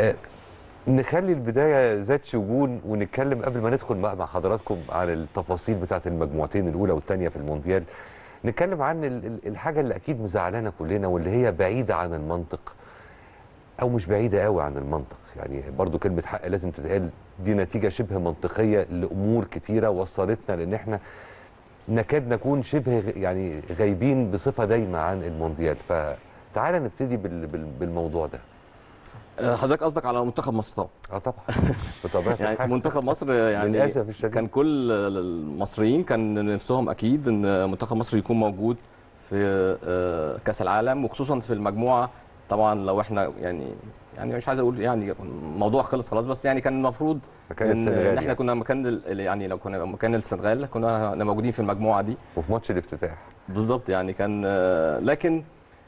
آه، نخلي البدايه ذات شجون ونتكلم قبل ما ندخل بقى مع حضراتكم عن التفاصيل بتاعه المجموعتين الاولى والثانيه في المونديال نتكلم عن ال- ال- الحاجه اللي اكيد مزعلانا كلنا واللي هي بعيده عن المنطق او مش بعيده قوي عن المنطق يعني برضو كلمه حق لازم تتقال دي نتيجه شبه منطقيه لامور كتيره وصلتنا لان احنا نكاد نكون شبه غ- يعني غايبين بصفه دايمه عن المونديال فتعالى نبتدي بال- بال- بالموضوع ده آه، حضرتك قصدك على منتخب مصر طبعا اه طبعا بطبيعه يعني الحال منتخب مصر يعني للاسف الشديد كان كل المصريين كان نفسهم اكيد ان منتخب مصر يكون موجود في آه، كاس العالم وخصوصا في المجموعه طبعا لو احنا يعني يعني مش عايز اقول يعني الموضوع خلص خلاص بس يعني كان المفروض مكان ان السنغال إن احنا يعني. كنا مكان ال- يعني لو كنا مكان السنغال كنا موجودين في المجموعه دي وفي ماتش الافتتاح بالظبط يعني كان آه، لكن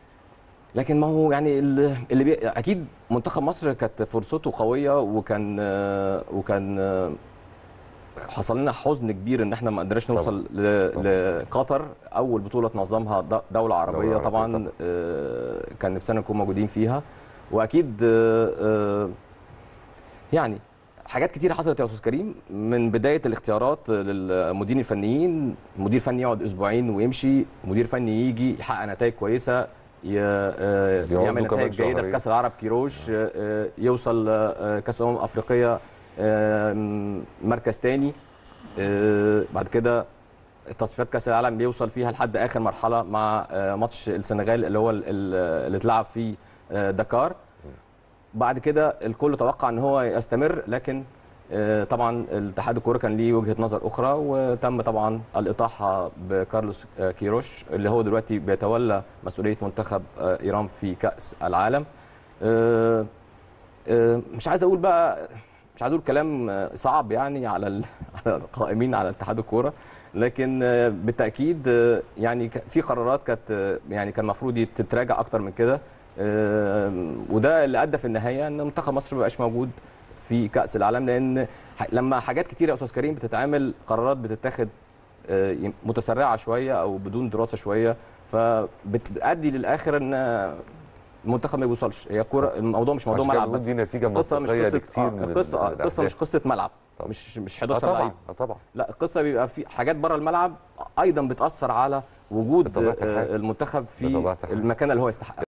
لكن ما هو يعني ال- اللي بي اكيد منتخب مصر كانت فرصته قويه وكان آه، وكان آه، حصل لنا حزن كبير ان احنا ما قدرناش نوصل ل- لقطر اول بطوله تنظمها د- دوله عربيه عربية طبعا طبعاً. آه، كان نفسنا نكون موجودين فيها واكيد آه، آه، يعني حاجات كتير حصلت يا استاذ كريم من بدايه الاختيارات للمديرين الفنيين مدير فني يقعد اسبوعين ويمشي مدير فني يجي يحقق نتائج كويسه ي- آه، يقعدوا يعمل كمان نتائج جيده في شهرين. كاس العرب كيروش آه، آه، يوصل آه، كاس امم افريقيا آه، مركز تاني آه، بعد كده تصفيات كاس العالم بيوصل فيها لحد اخر مرحله مع آه، ماتش السنغال اللي هو ال- ال- اللي اتلعب في آه، دكار بعد كده الكل توقع ان هو يستمر لكن آه، طبعا الاتحاد الكوره كان ليه وجهه نظر اخرى وتم طبعا الاطاحه بكارلوس آه، كيروش اللي هو دلوقتي بيتولى مسؤوليه منتخب آه، ايران في كاس العالم آه، آه، مش عايز اقول بقى مش عايز اقول كلام آه، صعب يعني على ال- على القائمين على اتحاد الكوره لكن آه، بالتاكيد آه، يعني ك- في قرارات كانت آه، يعني كان المفروض تتراجع اكتر من كده آه، وده اللي ادى في النهايه ان منتخب مصر ما بقاش موجود في كاس العالم لان ح- لما حاجات كتير يا استاذ كريم بتتعمل قرارات بتتاخد آه، يم- متسرعه شويه او بدون دراسه شويه فبتؤدي للاخر ان المنتخب ما بيوصلش هي كوره الموضوع مش موضوع عشان كده ملعب بنقول بس دي نتيجه القصه مش منطقيه قصه لكتير آه، من القصه آه، ال- القصه مش الأحداث. قصه ملعب طبعا. مش مش اه 11 طبعا لعيب اه طبعا لا القصه بيبقى في حاجات بره الملعب ايضا بتاثر على وجود بطبيعة آه، الحال. المنتخب في بطبيعة الحال. المكان اللي هو يستحق